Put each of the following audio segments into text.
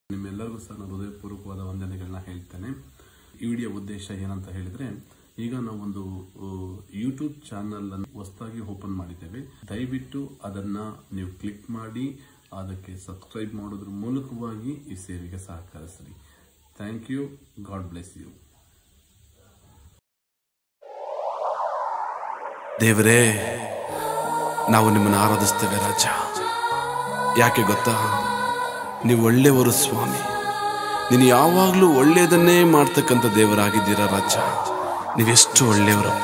ನಿಮ್ಮೆಲ್ಲರಿಗೂ ಸಹ ನಾನು ಹೃದಯಪೂರ್ವಕವಾದ ವಂದನೆಗಳನ್ನ ಹೇಳ್ತೇನೆ ಈ ವಿಡಿಯೋ ಉದ್ದೇಶ ಏನಂತ ಹೇಳಿದ್ರೆ ಈಗ ನಾವೊಂದು ಯೂಟ್ಯೂಬ್ ಚಾನಲ್ ಅನ್ನು ಹೊಸದಾಗಿ ಓಪನ್ ಮಾಡಿದ್ದೇವೆ ದಯವಿಟ್ಟು ಅದನ್ನ ನೀವು ಕ್ಲಿಕ್ ಮಾಡಿ ಅದಕ್ಕೆ ಸಬ್ಸ್ಕ್ರೈಬ್ ಮಾಡೋದ್ರ ಮೂಲಕವಾಗಿ ಈ ಸೇವೆಗೆ ಸಹಕರಿಸ್ರಿ thank you God bless you ದೇವರೇ ನಾವು ನಿಮ್ಮನ್ನು ಆರಾಧಿಸ್ತೇವೆ ರಾಜ ಯಾಕೆ ಗೊತ್ತಾ ನೀವು ಒಳ್ಳೆಯವರು ಸ್ವಾಮಿ ನೀನು ಯಾವಾಗಲೂ ಒಳ್ಳೆಯದನ್ನೇ ಮಾಡ್ತಕ್ಕಂಥ ದೇವರಾಗಿದ್ದೀರಾ ರಾಜ ನೀವೆಷ್ಟು ಒಳ್ಳೆಯವರಪ್ಪ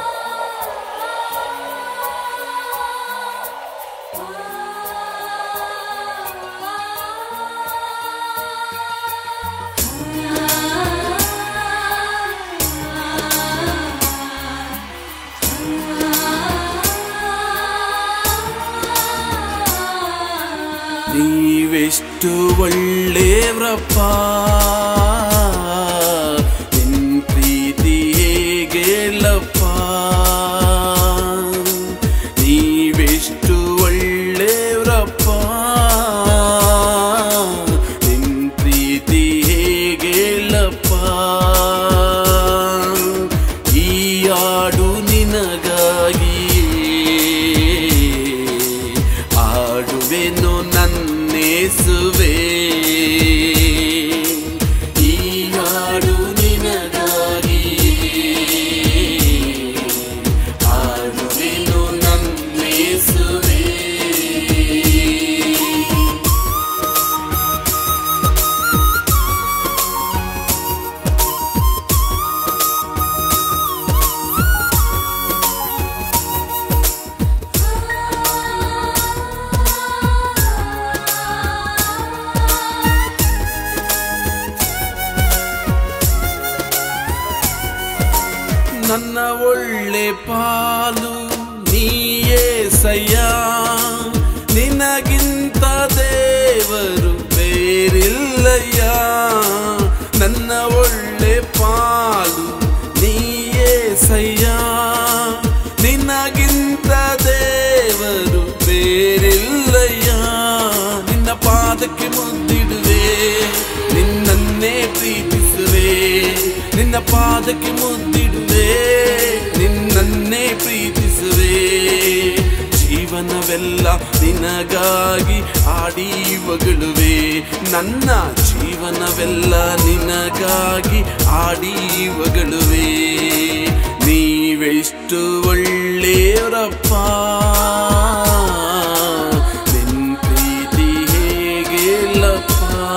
ನೀವೆಷ್ಟು ಒಳ್ಳೆಯವ್ರಪ್ಪ ನಿನ್ ಪ್ರೀತಿ ಹೇಗೆಲ್ಲಪ್ಪ ನೀವೆಷ್ಟು ಒಳ್ಳೆಯವ್ರಪ್ಪ ನಿನ್ ಪ್ರೀತಿ ಹೇಗೆಲ್ಲಪ್ಪ ಈ ಹಾಡು ನಿನಗಾಗಿ ಆಡುವೆನು ನನ್ನೇಸುವೆ ಈ ಹಾಡು ನಿನಗಾಗಿ ಆಡುವೆನು ನನ್ನೇಸುವೆ ನನ್ನ ಒಳ್ಳೆ ಪಾಲು ನೀಯೇ ಸಯ್ಯ ನಿನಗಿಂತ ದೇವರು ಬೇರಿಲ್ಲಯ್ಯ ನನ್ನ ಒಳ್ಳೆ ಪಾಲು ನೀಯೇ ಸಯ್ಯ ನಿನಗಿಂತ ದೇವರು ಬೇರಿಲ್ಲಯ್ಯ ನಿನ್ನ ಪಾದಕ್ಕೆ ಮುದ್ದಿಡುವೆ ನಿನ್ನನ್ನೇ ಪ್ರೀತಿಸುವೆ ನಿನ್ನ ಪಾದಕ್ಕೆ ಮುದ್ದಿಡುವೆ ನಿನ್ನನ್ನೇ ಪ್ರೀತಿಸುವೆ ಜೀವನವೆಲ್ಲ ನಿನಗಾಗಿ ಆಡಿ ಹೊಗಳುವೆ ನನ್ನ ಜೀವನವೆಲ್ಲ ನಿನಗಾಗಿ ಆಡಿ ಹೊಗಳುವೆ ನೀವೆಷ್ಟು ಒಳ್ಳೆಯವರಪ್ಪ ನಿನ್ ಪ್ರೀತಿ ಹೇಗೆಲ್ಲಪ್ಪ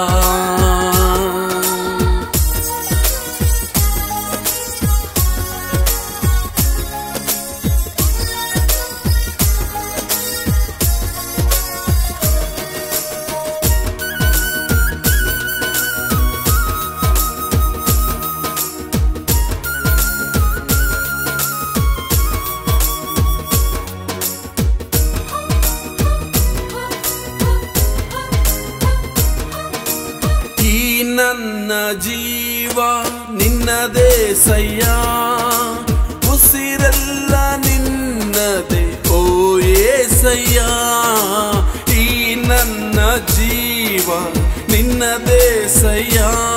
ಈ ನನ್ನ ಜೀವ ನಿನ್ನದೇ ಸಯ್ಯ ಉಸಿರೆಲ್ಲ ನಿನ್ನದೇ ಓ ಏಸಯ್ಯ ಈ ನನ್ನ ಜೀವ ನಿನ್ನದೇ ಸಯ್ಯ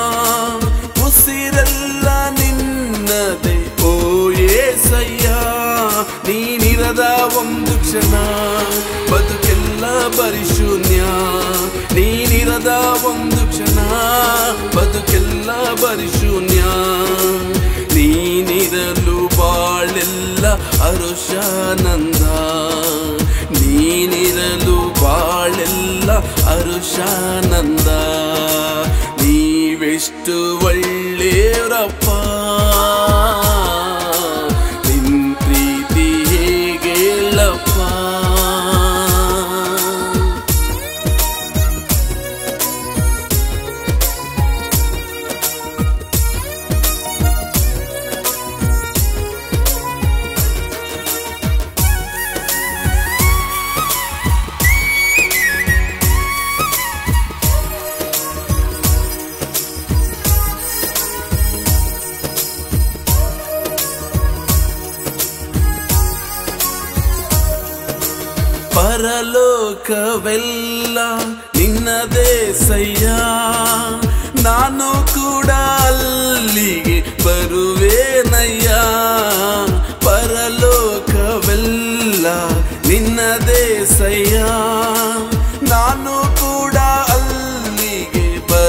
ಉಸಿರೆಲ್ಲ ನಿನ್ನದೇ ಓ ಏಸಯ್ಯ ನೀನಿರದ ಒಂದು ಕ್ಷಣ ಬದುಕೆಲ್ಲ ಪರಿಶೂನ್ಯ ನೀನಿರದ ಒಂದು ಕ್ಷಣ ಬದುಕೆಲ್ಲ ಪರಿಶೂನ್ಯ ನೀನಿರಲು ಬಾಳೆಲ್ಲ ಅರುಷಾನಂದ ನೀನಿರಲು ಬಾಳೆಲ್ಲ ಅರುಷಾನಂದ ನೀವೆಷ್ಟು ಒಳ್ಳೆಯವರಪ್ಪ ನಿನ್ ಪ್ರೀತಿ ಹೇಗೆಲ್ಲಪ್ಪ ಪರಲೋಕವೆಲ್ಲ ನಿನ್ನದೇ ಸಯ್ಯ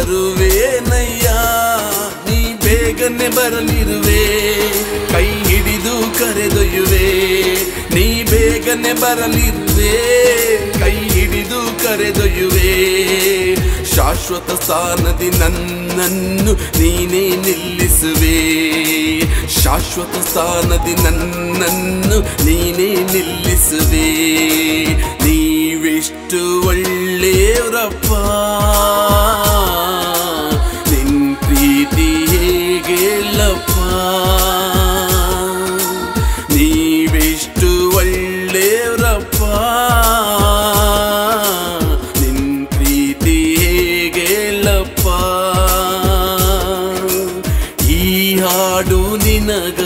ಬರುವೇನಯ್ಯ ನೀ ಬೇಗನೆ ಬರಲಿರುವೆ ಕೈ ಹಿಡಿದು ಕರೆದೊಯ್ಯುವೆ ನೀ ಬೇಗನೆ ಬರಲಿರುವೆ ಕೈ ಹಿಡಿದು ಕರೆದೊಯ್ಯುವೆ ಶಾಶ್ವತ ಸ್ಥಾನದಿ ನನ್ನನ್ನು ನೀನೇ ನಿಲ್ಲಿಸುವೆ ಶಾಶ್ವತ ಸ್ಥಾನದಿ ನನ್ನನ್ನು ನೀನೇ ನಿಲ್ಲಿಸುವೆ ನೀವೆಷ್ಟು ಒಳ್ಳೆಯವರಪ್ಪ ನಿನ್ ಪ್ರೀತಿ ಹೇಗೆಲ್ಲಪ್ಪ ನೀವೆಷ್ಟು ಒಳ್ಳೆಯವರಪ್ಪ ನಿನ್ ಪ್ರೀತಿ ಹೇಗೆಲ್ಲಪ್ಪ ಈ ಹಾಡು ನಿನಗ